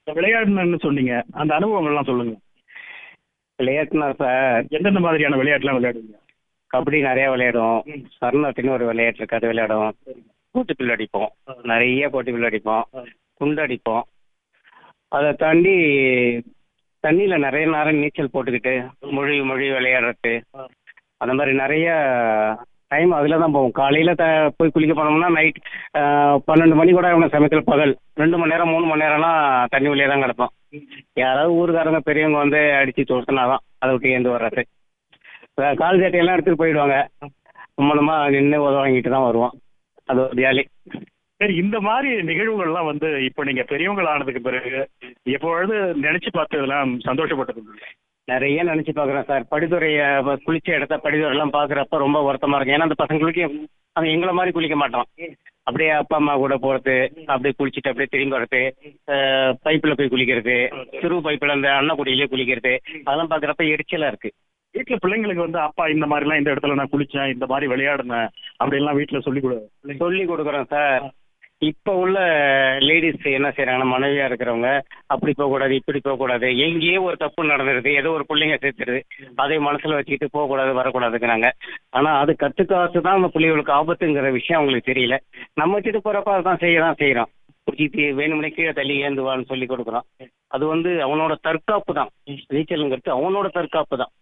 விளையாடணும்னு சொன்னீங்க அந்த அனுபவங்கள்லாம் சொல்லுங்க விளையாட்டுனா சார் எந்தெந்த மாதிரியான விளையாட்டுலாம் விளையாடுவீங்க கபடி நிறைய விளையாடுவோம் ம். சரணத்தின்னு ஒரு விளையாட்டு இருக்கு அது விளையாடுவோம் கோட்டுப்பில் அடிப்போம் நிறைய கோட்டுப்பில் அடிப்போம் குண்டு அடிப்போம் அதை தாண்டி தண்ணியில் நிறைய நேரம் நீச்சல் போட்டுக்கிட்டு மொழி மொழி விளையாடுறது அந்த மாதிரி நிறைய டைம் அதில் தான் போவோம் காலையில் த போய் குளிக்க போனோம்னா நைட் பன்னெண்டு மணி கூட அவனை சமயத்தில் பகல் ரெண்டு மணி நேரம் மூணு மணி நேரம்லாம் தண்ணி உள்ளே தான் கிடப்போம் யாராவது ஊருக்காரங்க பெரியவங்க வந்து அடித்து துரத்துனா தான் அதை விட்டு ஏந்து வர்றது அஹ் கால் சட்டையெல்லாம் எடுத்துகிட்டு போயிடுவாங்க சும்மனமாக நின்று உதவ வாங்கிட்டு தான் வருவோம் அது ஒரு ஜாலி சரி இந்த மாதிரி நிகழ்வுகள்லாம் வந்து இப்போ நீங்க பெரியவங்கள் ஆனதுக்கு பிறகு எப்பொழுது நினைச்சு பார்த்ததெல்லாம் சந்தோஷப்பட்டது உண்டு? நிறைய நினைச்சு பார்க்குறேன் சார் படித்துறையை குளிச்ச இடத்த படித்துறையெல்லாம் பார்க்குறப்ப ரொம்ப வருத்தமா இருக்கு ஏன்னா அந்த பசங்களுக்கு அவன் எங்களை மாதிரி குளிக்க மாட்டான் அப்படியே அப்பா அம்மா கூட போறது அப்படியே குளிச்சுட்டு அப்படியே திரும்பி வர்றது பைப்பில் போய் குளிக்கிறது சிறு பைப்பில் அந்த அன்னக்குடியிலே குளிக்கிறது அதெல்லாம் பார்க்குறப்ப எரிச்சலா இருக்கு வீட்டுல பிள்ளைங்களுக்கு வந்து அப்பா இந்த மாதிரிலாம் இந்த இடத்துல நான் குளிச்சேன் இந்த மாதிரி விளையாடினேன் அப்படின்லாம் வீட்டுல சொல்லி கொடு சொல்லி கொடுக்குறோம் சார் இப்போ உள்ள லேடிஸ் என்ன செய்றாங்கன்னா மனைவியா இருக்கிறவங்க அப்படி போகக்கூடாது இப்படி போகக்கூடாது எங்கேயோ ஒரு தப்பு நடந்துருது ஏதோ ஒரு பிள்ளைங்க சேர்த்துருது அதை மனசுல வச்சுக்கிட்டு போகக்கூடாது வரக்கூடாதுங்கிறாங்க ஆனா அது கத்துக்காசு தான் அந்த பிள்ளைகளுக்கு ஆபத்துங்கிற விஷயம் அவங்களுக்கு தெரியல நம்ம வச்சுட்டு போறப்ப அதான் செய்யலாம் செய்யறோம் குடிச்சிட்டு வேணும்னே கீழே தள்ளி ஏந்துவான்னு சொல்லி கொடுக்குறோம் அது வந்து அவனோட தற்காப்பு தான் நீச்சலுங்கிறது அவனோட தற்காப்பு தான்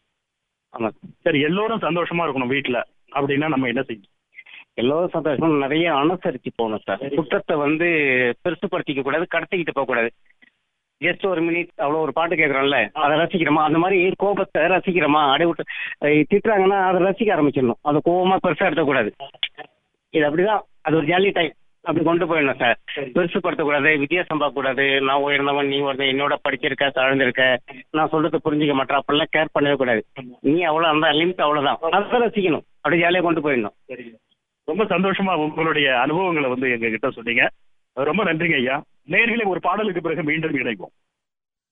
ஆமா சரி எல்லோரும் சந்தோஷமா இருக்கணும் வீட்டுல அப்படின்னா நம்ம என்ன செய்யணும் எல்லோரும் சந்தோஷமும் நிறைய அனுசரிச்சு போகணும் சார் குற்றத்தை வந்து பெருசுப்படுத்திக்க கூடாது கடத்திக்கிட்டு போக கூடாது ஜஸ்ட் ஒரு மினிட் அவ்வளோ ஒரு பாட்டு கேட்குறோம்ல அதை ரசிக்கிறோமா அந்த மாதிரி கோபத்தை ரசிக்கிறோமா அடை விட்டு அஹ் திட்டுறாங்கன்னா அதை ரசிக்க ஆரம்பிச்சிடணும் அதை கோபமா பெருசா எடுக்கக்கூடாது இது அப்படிதான் அது ஒரு ஜாலி டைம் அப்படி கொண்டு போயிடணும் சார் பெருசுப்படுத்தக்கூடாது வித்தியாசம் பார்க்கக்கூடாது நான் உயர்ந்தவன் நீ ஒருத்தன் என்னோட படிச்சிருக்க தாழ்ந்திருக்க நான் சொல்றது புரிஞ்சுக்க மாட்டேன் அப்படிலாம் கேர் பண்ணவே கூடாது நீ அவ்வளோ அந்த லிமிட் அவ்வளோதான் அதை ரசிக்கணும் அப்படி ஜாலியாக கொண்டு போயிடணும் ரொம்ப சந்தோஷமா உங்களுடைய அனுபவங்களை வந்து எங்க கிட்ட சொன்னீங்க ரொம்ப நன்றிங்க ஐயா நேர்களை ஒரு பாடலுக்கு பிறகு மீண்டும் இணைவோம்